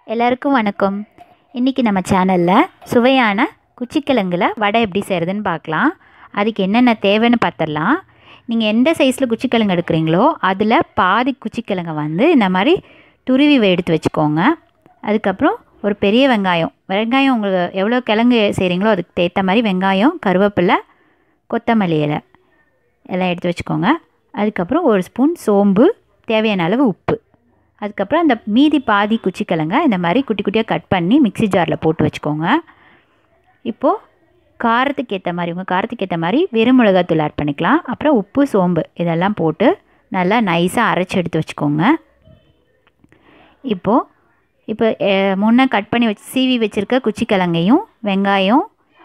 எல்லாருக்கும் வணக்கம் இன்றைக்கி நம்ம சேனலில் சுவையான குச்சிக்கிழங்குல வடை எப்படி செய்கிறதுன்னு பார்க்கலாம் அதுக்கு என்னென்ன தேவைன்னு பார்த்துடலாம் நீங்கள் எந்த சைஸில் குச்சிக்கிழங்கு எடுக்கிறீங்களோ அதில் பாதி குச்சிக்கிழங்கை வந்து இந்த மாதிரி துருவி எடுத்து வச்சுக்கோங்க அதுக்கப்புறம் ஒரு பெரிய வெங்காயம் வெங்காயம் உங்களுக்கு எவ்வளோ கிழங்கு செய்கிறீங்களோ அதுக்கு ஏற்ற மாதிரி வெங்காயம் கருவேப்பிலை கொத்தமல்லி இலை எல்லாம் எடுத்து வச்சுக்கோங்க அதுக்கப்புறம் ஒரு ஸ்பூன் சோம்பு தேவையான அளவு உப்பு அதுக்கப்புறம் அந்த மீதி பாதி குச்சிக்கிழங்க இந்த மாதிரி குட்டி குட்டியாக கட் பண்ணி மிக்ஸி ஜாரில் போட்டு வச்சுக்கோங்க இப்போது காரத்துக்கு ஏற்ற மாதிரி உங்கள் காரத்துக்கு ஏற்ற மாதிரி வெறும் மிளகாத்தூள் ஆட் பண்ணிக்கலாம் அப்புறம் உப்பு சோம்பு இதெல்லாம் போட்டு நல்லா நைஸாக அரைச்சி எடுத்து வச்சுக்கோங்க இப்போது இப்போ அஹ், முன்ன கட் பண்ணி வச்சு சீவி வச்சுருக்க குச்சிக்கிழங்கையும் வெங்காயம்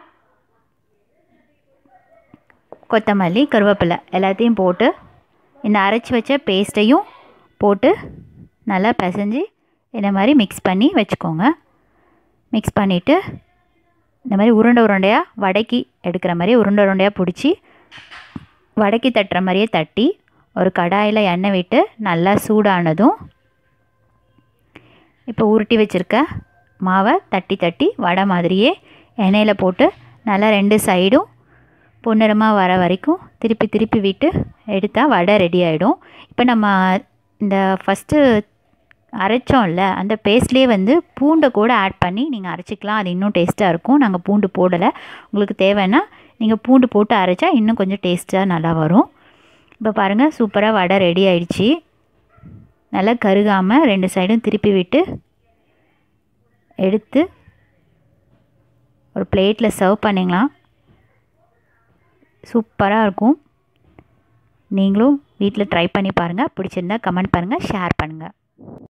கொத்தமல்லி கருவேப்பிலை எல்லாத்தையும் போட்டு இந்த அரைச்சி வச்ச பேஸ்ட்டையும் போட்டு நல்லா பிசைஞ்சு இந்த மாதிரி மிக்ஸ் பண்ணி வச்சுக்கோங்க மிக்ஸ் பண்ணிவிட்டு இந்த மாதிரி உருண்டை உருண்டையாக வடைக்கு எடுக்கிற மாதிரி உருண்டை உருண்டையாக பிடிச்சி வடைக்கு தட்டுற மாதிரியே தட்டி ஒரு கடாயில் எண்ணெய் விட்டு நல்லா சூடானதும் இப்போ உருட்டி வச்சுருக்க மாவை தட்டி தட்டி வடை மாதிரியே எண்ணெயில் போட்டு நல்லா ரெண்டு சைடும் பொன்னிறமாக வர வரைக்கும் திருப்பி திருப்பி விட்டு எடுத்தால் வடை ரெடி ஆகிடும் இப்போ நம்ம இந்த ஃபஸ்ட்டு அரைச்சோம்ல அந்த பேஸ்ட்லேயே வந்து பூண்டை கூட ஆட் பண்ணி நீங்கள் அரைச்சிக்கலாம் அது இன்னும் டேஸ்ட்டாக இருக்கும் நாங்கள் பூண்டு போடலை உங்களுக்கு தேவைன்னா நீங்கள் பூண்டு போட்டு அரைச்சா இன்னும் கொஞ்சம் டேஸ்ட்டாக நல்லா வரும் இப்போ பாருங்கள் சூப்பராக வடை ரெடி ஆயிடுச்சு நல்லா கருகாமல் ரெண்டு சைடும் திருப்பி விட்டு எடுத்து ஒரு பிளேட்டில் சர்வ் பண்ணிங்களாம் சூப்பராக இருக்கும் நீங்களும் வீட்டில் ட்ரை பண்ணி பாருங்கள் பிடிச்சிருந்தா கமெண்ட் பண்ணுங்கள் ஷேர் பண்ணுங்கள்